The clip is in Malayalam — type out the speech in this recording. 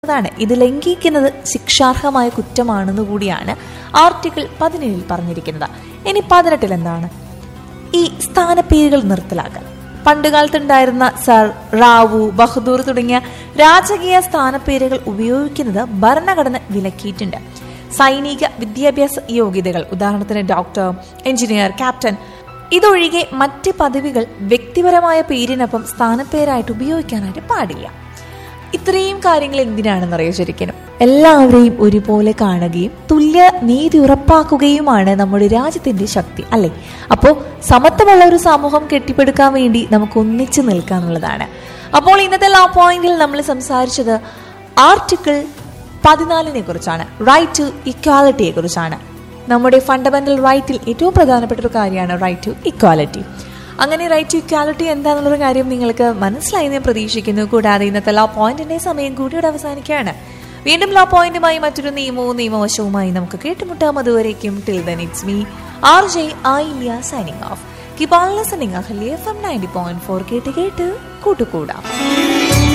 താണ് ഇത് ലംഘിക്കുന്നത് ശിക്ഷാർഹമായ കുറ്റമാണെന്ന് കൂടിയാണ് ആർട്ടിക്കിൾ പതിനേഴിൽ പറഞ്ഞിരിക്കുന്നത് ഇനി പതിനെട്ടിൽ എന്താണ് ഈ സ്ഥാനപ്പേരുകൾ നിർത്തലാക്കൽ പണ്ടുകാലത്തുണ്ടായിരുന്ന സർ റാവു ബഹദൂർ തുടങ്ങിയ രാജകീയ സ്ഥാനപ്പേരുകൾ ഉപയോഗിക്കുന്നത് ഭരണഘടന വിലക്കിയിട്ടുണ്ട് സൈനിക വിദ്യാഭ്യാസ യോഗ്യതകൾ ഉദാഹരണത്തിന് ഡോക്ടർ എഞ്ചിനീയർ ക്യാപ്റ്റൻ ഇതൊഴികെ മറ്റ് പദവികൾ വ്യക്തിപരമായ പേരിനൊപ്പം സ്ഥാനപ്പേരായിട്ട് ഉപയോഗിക്കാനായിട്ട് പാടില്ല ഇത്രയും കാര്യങ്ങൾ എന്തിനാണെന്നറിയോ ശരിക്കും എല്ലാവരെയും ഒരുപോലെ കാണുകയും തുല്യ നീതി ഉറപ്പാക്കുകയുമാണ് നമ്മുടെ രാജ്യത്തിന്റെ ശക്തി അല്ലെ അപ്പോൾ സമത്വമുള്ള ഒരു സമൂഹം കെട്ടിപ്പടുക്കാൻ വേണ്ടി നമുക്ക് ഒന്നിച്ചു നിൽക്കാന്നുള്ളതാണ് അപ്പോൾ ഇന്നത്തെ ലാ പോയിന്റിൽ നമ്മൾ സംസാരിച്ചത് ആർട്ടിക്കിൾ പതിനാലിനെ കുറിച്ചാണ് റൈറ്റ് ടു ഇക്വാലിറ്റിയെ കുറിച്ചാണ് നമ്മുടെ ഫണ്ടമെന്റൽ റൈറ്റിൽ ഏറ്റവും പ്രധാനപ്പെട്ട ഒരു കാര്യമാണ് റൈറ്റ് ടു ഇക്വാലിറ്റി അങ്ങനെ റൈറ്റ് ടു ഇക്വാലിറ്റി എന്താണെന്നുള്ള കാര്യം നിങ്ങൾക്ക് മനസ്സിലായി ഞാൻ പ്രതീക്ഷിക്കുന്നു കൂടാതെ ഇന്നത്തെ ലോ പോയിന്റിന്റെ സമയം കൂടിയോടെ അവസാനിക്കുകയാണ് വീണ്ടും ലോ പോയിന്റുമായി മറ്റൊരു നിയമവും നിയമവശവുമായി നമുക്ക് കേട്ടുമുട്ടാം അതുവരേക്കും till then it's me R J I signing off keep on listening Ahalya F M ninety point four കേട്ട് കേട്ട് കൂട്ടുകൂടാം